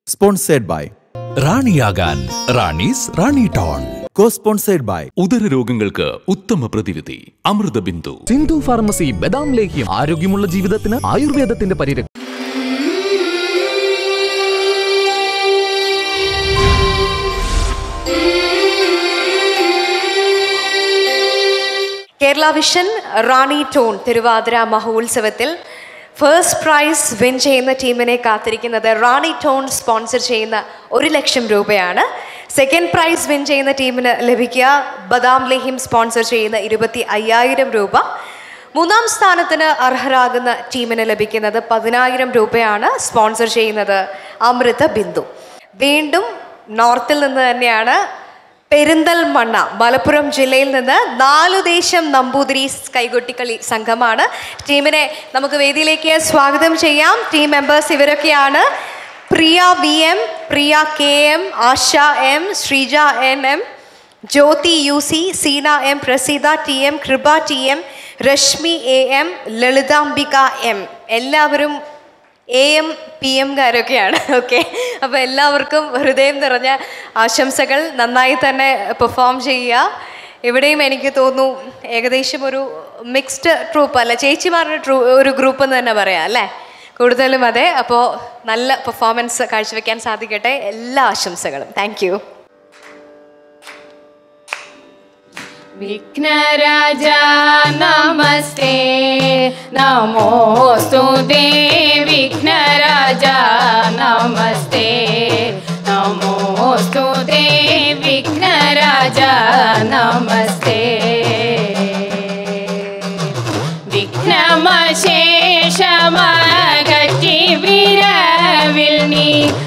Sponsored by റാണിയാകാൻ Ranis Rani tone Co-sponsored by ഉദര രോഗങ്ങൾക്ക് ഉത്തമ പ്രതിവിധി അമൃത ബിന്ദു സിന്ധു ഫാർമസി ബദാം ലേഹ്യം ആരോഗ്യമുള്ള ജീവിതത്തിന് ആയുർവേദത്തിന്റെ പരിരക്ഷ കേരള വിഷൻ റാണി ടോൺ തിരുവാതിര മഹോത്സവത്തിൽ ഫസ്റ്റ് പ്രൈസ് വിൻ ചെയ്യുന്ന ടീമിനെ കാത്തിരിക്കുന്നത് റാണി ടോൺ സ്പോൺസർ ചെയ്യുന്ന ഒരു ലക്ഷം രൂപയാണ് സെക്കൻഡ് പ്രൈസ് വിൻ ചെയ്യുന്ന ടീമിന് ലഭിക്കുക ബദാം ലേഹിം സ്പോൺസർ ചെയ്യുന്ന ഇരുപത്തി അയ്യായിരം രൂപ മൂന്നാം സ്ഥാനത്തിന് അർഹരാകുന്ന ടീമിന് ലഭിക്കുന്നത് പതിനായിരം രൂപയാണ് സ്പോൺസർ ചെയ്യുന്നത് അമൃത ബിന്ദു വീണ്ടും നോർത്തിൽ നിന്ന് തന്നെയാണ് പെരിന്തൽമണ്ണ മലപ്പുറം ജില്ലയിൽ നിന്ന് നാലു ദേശം നമ്പൂതിരി കൈകൊട്ടിക്കളി സംഘമാണ് ടീമിനെ നമുക്ക് വേദിയിലേക്ക് സ്വാഗതം ചെയ്യാം ടീം മെമ്പേഴ്സ് ഇവരൊക്കെയാണ് Priya V M Priya K M Asha M Sreeja N M Jyothi U C Seena M Praseetha T M Krupa T M Reshmi A M Lalithambika M എല്ലാവരും എ എം പി എംകാരൊക്കെയാണ് ഓക്കെ അപ്പോൾ എല്ലാവർക്കും ഹൃദയം നിറഞ്ഞ ആശംസകൾ നന്നായി തന്നെ പെർഫോം ചെയ്യുക ഇവിടെയും എനിക്ക് തോന്നുന്നു ഏകദേശം ഒരു മിക്സ്ഡ് ട്രൂപ്പ് അല്ല ചേച്ചിമാരുടെ ട്രൂ ഒരു ഗ്രൂപ്പ് എന്ന് തന്നെ പറയാം അല്ലേ കൂടുതലും അതെ അപ്പോൾ നല്ല പെർഫോമൻസ് കാഴ്ചവെക്കാൻ സാധിക്കട്ടെ എല്ലാ ആശംസകളും താങ്ക് യു विघ्नराजा नमस्ते नमोऽस्तु ते विघ्नराजा नमस्ते नमोऽस्तु ते विघ्नराजा नमस्ते വിഘ്നമശേഷമകറ്റി വിരവിൽ നീ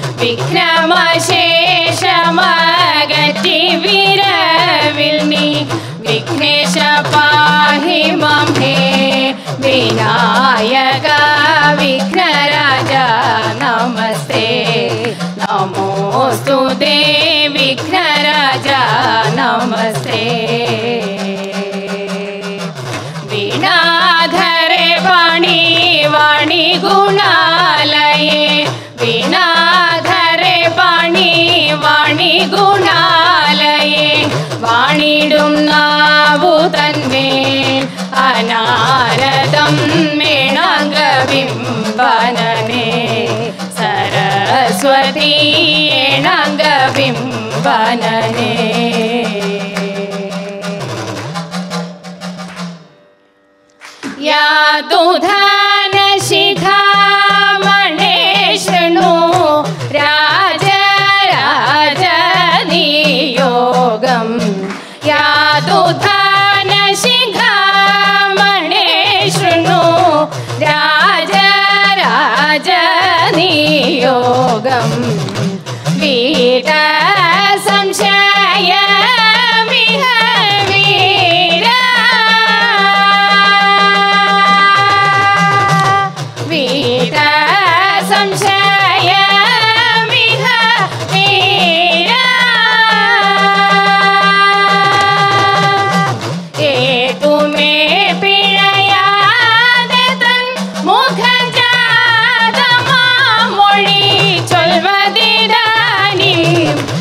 വിഘ്നമശേഷമകറ്റി വിരവിൽ നീ വിഘ്നേശ പാഹി മം ഹേ വിനായക വിഘ്നരാജ നമസ്തേ നമോസ്തു ദേ വിഘ്നരാജ നമസ്തേ വീണാധരെ വാണി വാണി ഗുണാലയേ വീണാധരെ വാണി വാണി ഗുണാലയേ വാണിടും നാവു തന്മേൽ അനാരദം മേണാംഗബിംബനനെ സരസ്വതി ഏണാംഗബിംബനനെ या दुधानशिखामणे शृणु राज राजनियोगम् या दुधानशिखामणे शृणु राज राजनियोगम् वीर संशयमिह वीरा वीर संशयमिह वीरा ഏതു മേ പിഴയാതെ തൻ മുഖജാതമാമൊഴി ചൊൽവതിരാനി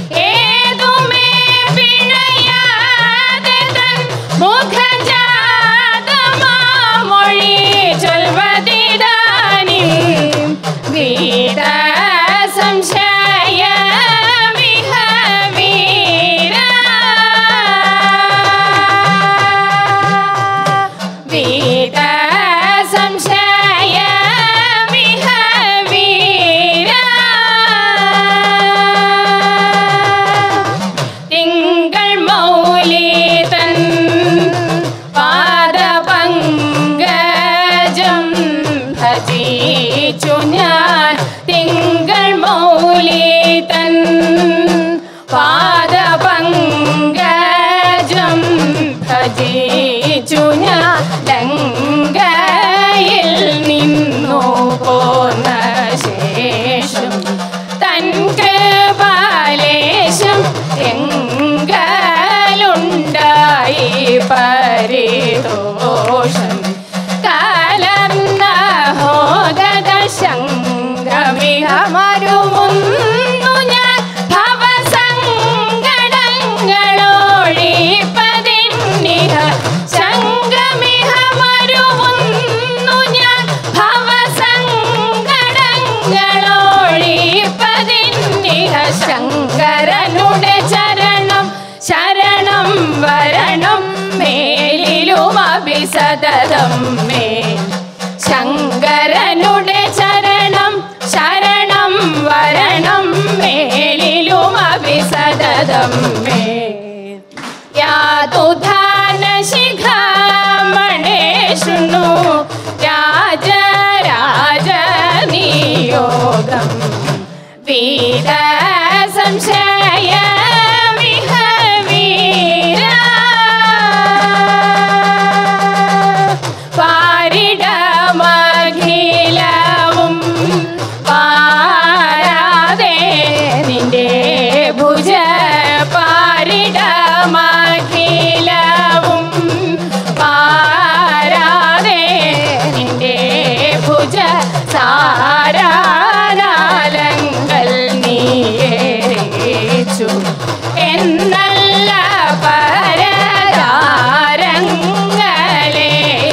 സതതം മേ ശങ്കരനുടെ ചരണം ശരണം വരണം മേലിലും അഭിസതതം മേ യാതുധാന ശിഖാമണേ ശൃണു രാജ രാജ നിയോഗം വീര സംശയ വിഹ വീര പാരിടമഖിലവും പാരാതെ നിന്റെ ഭുജ പാരിടമഖിലവും പാരാതെ നിന്റെ ഭുജ സാരാലങ്കൽ നീയേറിച്ചു എന്നല്ല പരതാരങ്ങളെ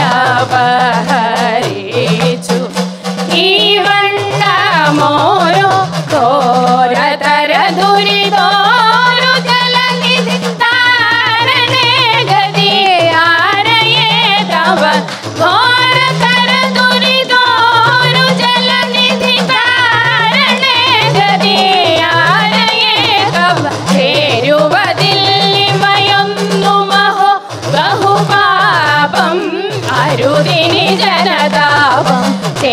അപഹരിച്ചു ഈ വണ്ണമോരോ ഘോരതര ദുരിതോരു ജലനിധി താരനെ ഗതി ആരയേ തവ ഘോരതര ദുരിതോരു ജലനിധി താരനെ ഗതി ആരയേ തവ ചേരുവതില്ലിമയൊന്നു മഹോ ബഹുപാപം അരുതിനി ജനതാപം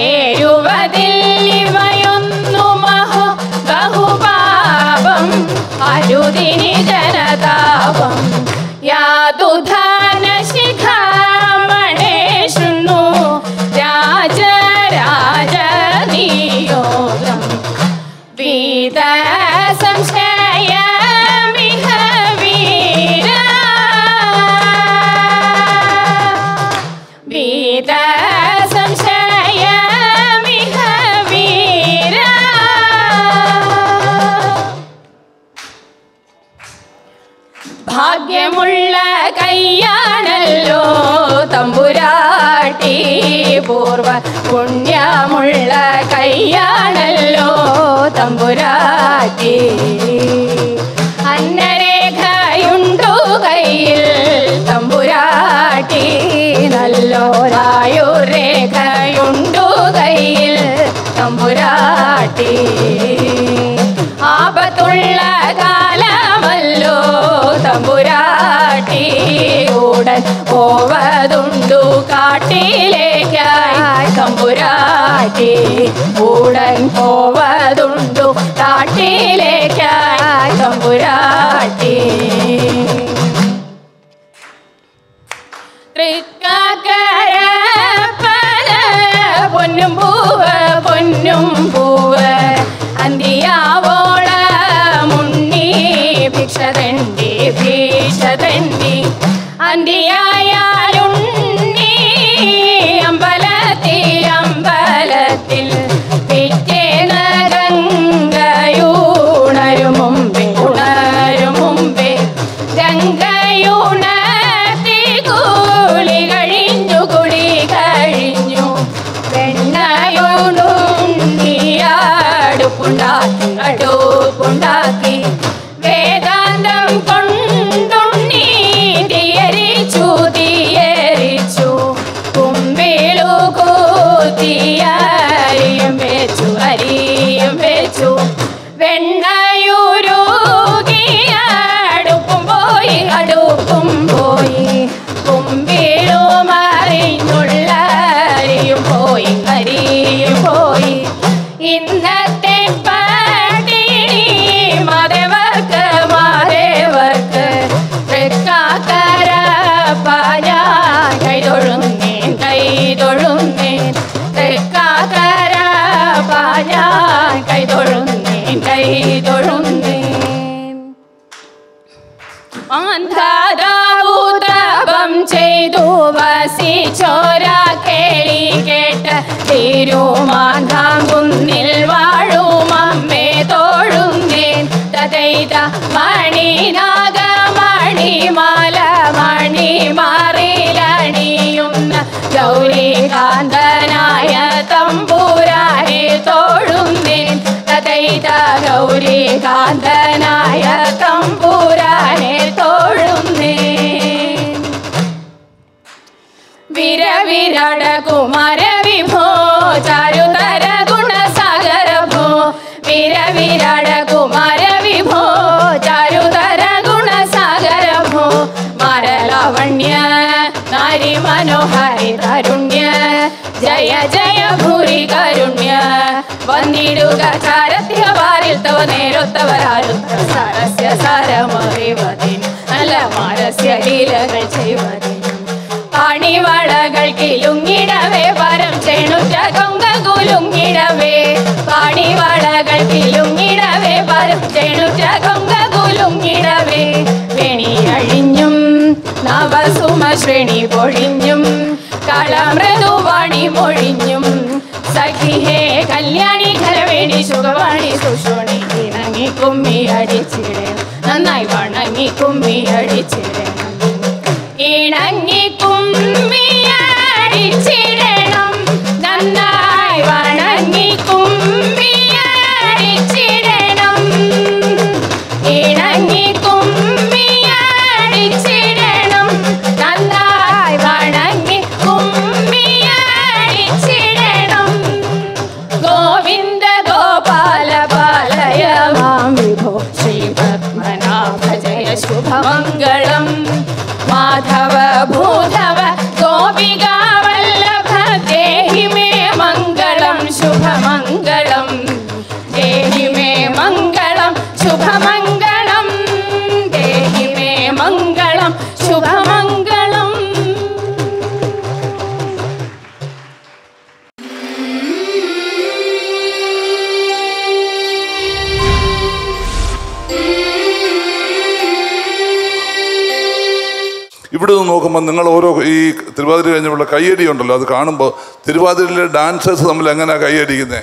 ചേരുവതില്ലിമയൊന്നു മഹോ ബഹുപാപം അരുതിനി ജനതാപം യാതുധാന ശിഖാമണേ ശൃണു രാജ രാജ നിയോഗം വീത സംശയമിഹ വീര വീത സംശയമിഹ വീര ഭാഗ്യമുള്ള കയ്യാണല്ലോ തമ്പുരാട്ടി പൂർവ പുണ്യമുള്ള കയ്യാണല്ലോ തമ്പുരാട്ടി അന്നരേഖയുണ്ടു കയ്യിൽ തമ്പുരാട്ടി നല്ലോരായുരേഖയുണ്ടു കയ്യിൽ തമ്പുരാട്ടി ആപത്തുള്ള കാലമല്ലോ തമ്പുരാട്ടി ഉടൻ പോവതുണ്ടു കാട്ടിലേക്കായി തമ്പുരാട്ടി ഉടൻ പോവതുണ്ടു കാട്ടിലേക്കായി തമ്പുരാട്ടി തൃക്കാക്കരപ്പന പൊന്നും പൂവ് പൊന്നും പൂവ് അന്തിയാവോള മുണ്ണി ഭിക്ഷതണ്ടി ഭീഷതണ്ടി അന്തിയായാലുണ്ണി അമ്പലത്തിൽ അമ്പലത്തിൽ പിറ്റേന്ന് ഗംഗയൂണരു മുമ്പേ ഉണരു മുമ്പേ ഗംഗയുണർത്തി കൂളി കഴിഞ്ഞു കുളി കഴിഞ്ഞു വെണ്ണയുണ്ടുണ്ടിയാടുപ്പുണ്ടാക്കി അടുപ്പുണ്ടാക്കി വേദാന്തം കൊണ്ടുണ്ണി തീയരിച്ചു തീയരിച്ചു കുമ്പിളു കൂത്തിയരിയും വെച്ചു അരിയും വെച്ചു വെണ്ണയൂരുകി അടുപ്പും പോയി അടുപ്പും പോയി കുമ്പിളു മറിഞ്ഞുള്ള അരിയും പോയി അരിയും പോയി ഇന്നത്തെ പട്ടിണി മതവർക്ക് മതവർക്ക് തൃക്കാക്കര പാഞ്ഞാ കൈതൊഴുന്നേൻ കൈതൊഴുന്നേൻ തൃക്കാക്കര പാഞ്ഞാ കൈതൊഴുന്നേൻ കൈതൊഴുന്നേൻ അന്ധാതാവൂതപം ചെയ്തു വസിച്ചോര കേളി കേട്ട് തിരുമാന്താം കുന്നിൽ വാഴും അമ്മേ തോഴുന്നേൻ തതൈത മണിനാഗ മണിമാല മണി മാറിലണിയുന്ന ഗൗരീകാന്തനായ തമ്പൂരാനെ തോഴുന്നേൻ തതൈത ഗൗരീകാന്തനായ തമ്പൂരാനെ തോഴുന്നേൻ വിരവിരട കുമാര വിഭോ ചാരുതര ഗുണസാഗര ഭോ വിരവിരട കുമാര വിഭോ ചാരുതര ഗുണസാഗര ഭോ മാരലാവണ്യ നാരി മനോഹരി തരുണ്യ ജയ ജയ ഭൂരി കരുണ്യ വന്നിടുക ചാരത്യവാരിൽ തവ നേരൊത്തവരാരുത്ത സാരസ്യ സാരമറിവതിൻ നല്ല മാരസ്യ ലീലകൾ ചെയ്വതിനും പാണിവളകൾ കിലുങ്ങിടവേ പരം ചേണുറ്റ കൊങ്ക കുലുങ്ങിടവേ പാണിവളകൾ കിലുങ്ങിടവേ പരം ചേണുറ്റ കൊങ്ക കുലുങ്ങിടവേ വെണി അഴിഞ്ഞും നവസുമ ശ്രേണി പൊഴിഞ്ഞും കളമൃദുവാണി മൊഴിഞ്ഞും സഖി ഹേ കല്യാണി ഖരവേണി സുഖവാണി സുഷോണി ഇണങ്ങി കുമ്മി അടിച്ചിടണം നന്നായി വണങ്ങി കുമ്മി അടിച്ചിടണം ഇണങ്ങി കുമ്മിയടിച്ചിടണം നന്നായി വണങ്ങി കുമ്മിയടിച്ചിടണം ഇണങ്ങി കുമ്മിയടിച്ചിടണം നന്നായി വണങ്ങി കുമ്മിയടിച്ചിടണം ഗോവിന്ദ ഗോപാല പാലയ മാം വിഭോ ശ്രീ പത്മനാഭ ജയ ശുഭമംഗളം മാധവ ഭൂധവ ഗോപികാ വല്ലഭ ദേഹി മേ മംഗളം ശുഭമംഗളം ദേഹി മേ മംഗളം ശുഭമംഗളം ദേഹി മേ മംഗളം ശുഭമംഗളം ഇവിടെ നിന്ന് നോക്കുമ്പോൾ നിങ്ങൾ ഓരോ ഈ തിരുവാതിര കഴിഞ്ഞുള്ള കയ്യടി ഉണ്ടല്ലോ അത് കാണുമ്പോൾ തിരുവാതിരയിലെ ഡാൻസേഴ്സ് തമ്മിൽ എങ്ങനെയാണ് കൈയടിക്കുന്നത്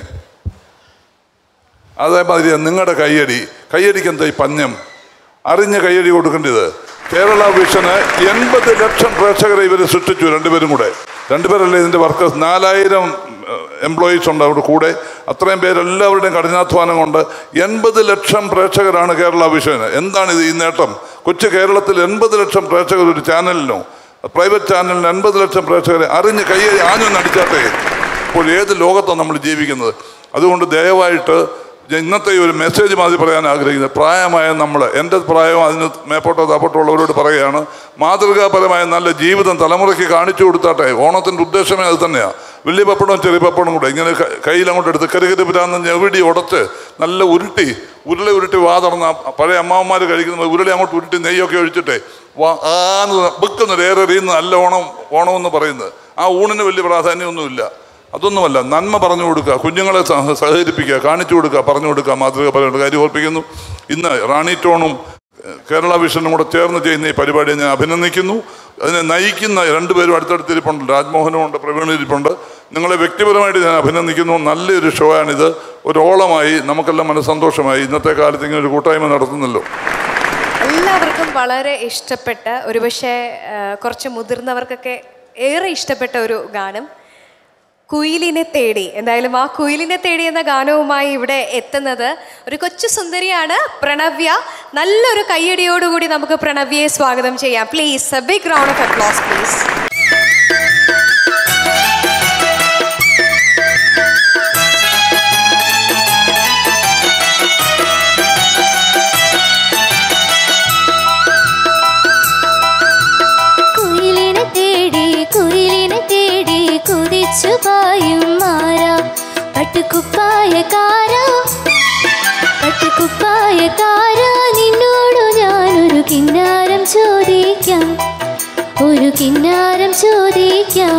അതേമാതിരി നിങ്ങളുടെ കയ്യടി കയ്യടിക്ക് എന്താ ഈ പഞ്ഞം അറിഞ്ഞ കയ്യടി കൊടുക്കേണ്ടത് കേരള വിഷന് എൺപത് ലക്ഷം പ്രേക്ഷകരെ ഇവർ സൃഷ്ടിച്ചു രണ്ടുപേരും കൂടെ രണ്ടുപേരല്ലേ ഇതിൻ്റെ വർക്കേഴ്സ് നാലായിരം എംപ്ലോയീസ് ഉണ്ട് അവിടെ കൂടെ അത്രയും പേരെല്ലാവരുടെയും കഠിനാധ്വാനം കൊണ്ട് എൺപത് ലക്ഷം പ്രേക്ഷകരാണ് കേരള വിഷന് എന്താണ് ഇത് ഈ നേട്ടം കൊച്ചു കേരളത്തിൽ എൺപത് ലക്ഷം പ്രേക്ഷകർ ഒരു ചാനലിനോ പ്രൈവറ്റ് ചാനലിന് എൺപത് ലക്ഷം പ്രേക്ഷകരെ അറിഞ്ഞ് കയ്യടി ആഞ്ഞൊന്ന് അടിച്ചാട്ടെ ഇപ്പോൾ ഏത് ലോകത്താണ് നമ്മൾ ജീവിക്കുന്നത് അതുകൊണ്ട് ദയവായിട്ട് ഞാൻ ഇന്നത്തെ ഈ ഒരു മെസ്സേജ് മാതിരി പറയാൻ ആഗ്രഹിക്കുന്നത് പ്രായമായ നമ്മൾ എൻ്റെ പ്രായം അതിന് മേപ്പോട്ടോ താപ്പോട്ടോ ഉള്ളവരോട് പറയുകയാണ് മാതൃകാപരമായ നല്ല ജീവിതം തലമുറയ്ക്ക് കാണിച്ചു കൊടുത്താട്ടെ ഓണത്തിൻ്റെ ഉദ്ദേശമേ അത് തന്നെയാണ് വലിയ പപ്പടവും ചെറിയ പപ്പടവും കൂടെ ഇങ്ങനെ ക- കയ്യിൽ അങ്ങോട്ട് എടുത്ത് കരുകരി പിരാന്ന് ഞെവിടി ഉടച്ച് നല്ല ഉരുട്ടി ഉരുള ഉരുട്ടി വാ തുറന്ന പഴയ അമ്മാവന്മാർ കഴിക്കുന്ന ഉരുളി അങ്ങോട്ട് ഉരുട്ടി നെയ്യൊക്കെ ഒഴിച്ചിട്ടെ വാ ആന്ന് വെക്കുന്ന ഏറെറിയുന്ന നല്ല ഓണം ഓണമെന്ന് പറയുന്നത് ആ ഊണിന് വലിയ പ്രാധാന്യമൊന്നുമില്ല അതൊന്നുമല്ല നന്മ പറഞ്ഞു കൊടുക്കുക കുഞ്ഞുങ്ങളെ സഹ- സഹകരിപ്പിക്കുക കാണിച്ചു കൊടുക്കുക പറഞ്ഞു കൊടുക്കുക മാതൃക പറയുന്ന കാര്യം ഓർപ്പിക്കുന്നു ഇന്ന് റാണി ടോണും ഏഹ്, കേരള വിഷനും കൂടെ ചേർന്ന് ചെയ്യുന്ന ഈ പരിപാടിയെ ഞാൻ അഭിനന്ദിക്കുന്നു അതിനെ നയിക്കുന്ന രണ്ടുപേരും അടുത്തടുത്ത് ഇരിപ്പുണ്ട് രാജ്മോഹനും ഉണ്ട് പ്രവീണും ഇരിപ്പുണ്ട് നിങ്ങളെ വ്യക്തിപരമായിട്ട് ഞാൻ അഭിനന്ദിക്കുന്നു നല്ലൊരു ഷോ ആണിത് ഒരു ഓളമായി നമുക്കെല്ലാം മനസ്സന്തോഷമായി ഇന്നത്തെ കാലത്ത് ഇങ്ങനെ ഒരു കൂട്ടായ്മ നടത്തുന്നല്ലോ എല്ലാവർക്കും വളരെ ഇഷ്ടപ്പെട്ട ഒരുപക്ഷെ ആ, കുറച്ച് മുതിർന്നവർക്കൊക്കെ ഏറെ ഇഷ്ടപ്പെട്ട ഒരു ഗാനം കുയിലിനെ തേടി എന്തായാലും ആ കുയിലിനെ തേടി എന്ന ഗാനവുമായി ഇവിടെ എത്തുന്നത് ഒരു കൊച്ചു സുന്ദരിയാണ് പ്രണവ്യ നല്ലൊരു കയ്യടിയോടുകൂടി നമുക്ക് പ്രണവ്യയെ സ്വാഗതം ചെയ്യാം please big round of applause please കുയിലിനെ തേടി കുയിലിനെ തേടി കുതിച്ചു പായും മാറാ പട്ടുകുപ്പായക്കാരാ പട്ടുകുപ്പായക്കാരാ നിന്നോടു ഞാനൊരു കിന്നാരം ചോദിക്കാം ഒരു കിന്നാരം ചോദിക്കാം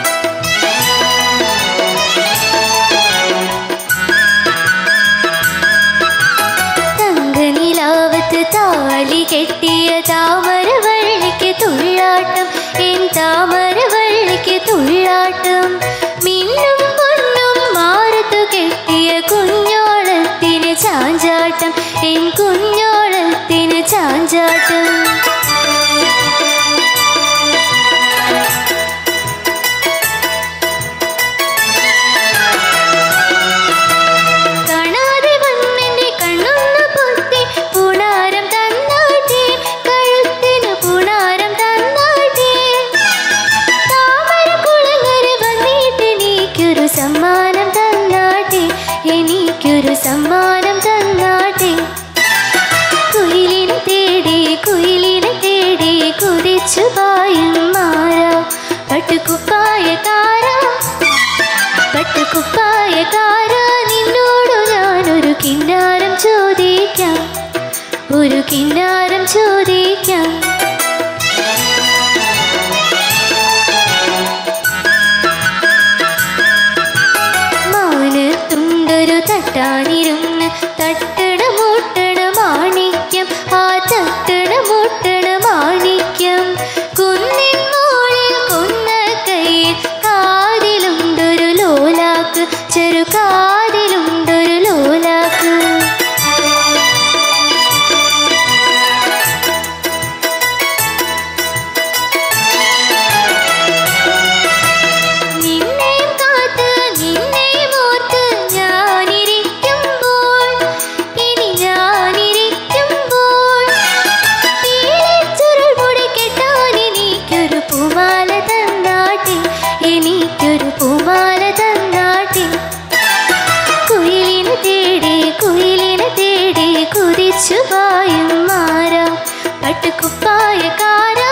തങ്കനിലാവത്ത് താലി കെട്ടിയ താമര വള്ളിക്ക് തുള്ളാട്ടം എൻ താമര വള്ളിക്ക് തുള്ളാട്ടം മിന്നും പൊന്നും മാറത്തു കെട്ടിയ കുഞ്ഞോളത്തിന് ചാഞ്ചാട്ടം എൻ കുഞ്ഞോളത്തിന് ചാഞ്ചാട്ടം കാണാതെ വന്നെന്റെ കണ്ണൊന്ന് പൊത്തി പുണാരം തന്നാട്ടെ കഴുത്തിന് പുണാരം തന്നാട്ടെ താമര ഒരു കിന്നാരം ചോദിക്കാം മാനത്തുണ്ടൊരു തട്ടാനിരുന്ന് തട്ടണ മുട്ടണ മാണിക്യം ആ തട്ടണ മുട്ടണ മാണിക്യം കുന്നിൻ മോളിൽ കുന്ന കയ്യിൽ കാതിലുണ്ടൊരു ലോലാക്ക് ചെറു കാതിലുണ്ടൊരു ലോലാക്ക് നിന്നെയും കാത്ത് നിന്നെയും ഓർത്ത് ഞാനിരിക്കുമ്പോൾ ഇനി ഞാനിരിക്കുമ്പോൾ പീലിച്ചുരുൾ മുടി കെട്ടാൻ എനിക്കൊരു പൂമാല തന്നാട്ടെ എനിക്കൊരു പൂമാല തന്നാട്ടെ കുയിലിനെ തേടി കുയിലിനെ തേടി കുതിച്ചു പായും മാറാം പട്ടുകുപ്പായക്കാരാ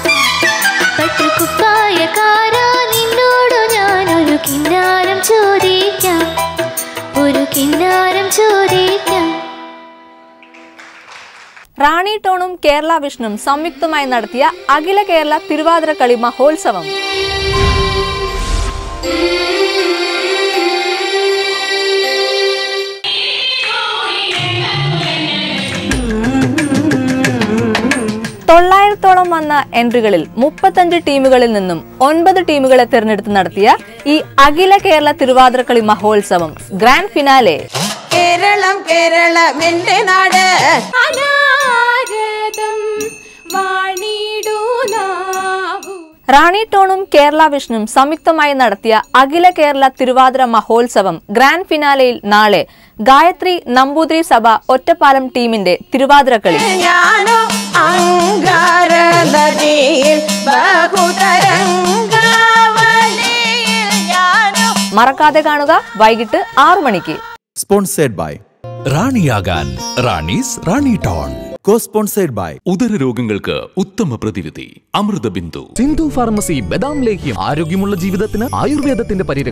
പട്ടുകുപ്പായക്കാരാ നിന്നോടു ഞാനൊരു കിന്നാരം ചോദിക്കാം ഒരു കിന്നാരം ചോദിക്കാം റാണി ടോണും കേരള വിഷ്ണും സംയുക്തമായി നടത്തിയ അഖില കേരള തിരുവാതിരക്കളി മഹോത്സവം തൊള്ളായിരത്തോളം വന്ന എൻട്രികളിൽ മുപ്പത്തഞ്ച് ടീമുകളിൽ നിന്നും ഒൻപത് ടീമുകളെ തിരഞ്ഞെടുത്ത് നടത്തിയ ഈ അഖില കേരള തിരുവാതിരക്കളി മഹോത്സവം ഗ്രാൻഡ് ഫിനാലെ കേരളം കേരളം എന്റെ നാട് അനാരതം വാണിടുനാവു റാണി ടോണും കേരള വിഷ്ണും സംയുക്തമായി നടത്തിയ അഖില കേരള തിരുവാതിര മഹോത്സവം ഗ്രാൻഡ് ഫിനാലെയിൽ നാളെ ഗായത്രി നമ്പൂതിരി സഭ ഒറ്റപ്പാലം ടീമിന്റെ തിരുവാതിരക്കളി ഞാനോ അങ്കാര നദിയിൽ ബഹുതരംഗാവലിയിൽ ഞാനോ മറക്കാതെ കാണുക വൈകിട്ട് ആറു മണിക്ക് Sponsored by. റാണിയാകാൻ Ranis Rani tone Co-sponsored by. ഉദരരോഗങ്ങൾക്ക് ഉത്തമ പ്രതിവിധി അമൃത ബിന്ദു സിന്ധു ഫാർമസി ബദാം ലേഹ്യം ആരോഗ്യമുള്ള ജീവിതത്തിന് ആയുർവേദത്തിന്റെ പരിരക്ഷ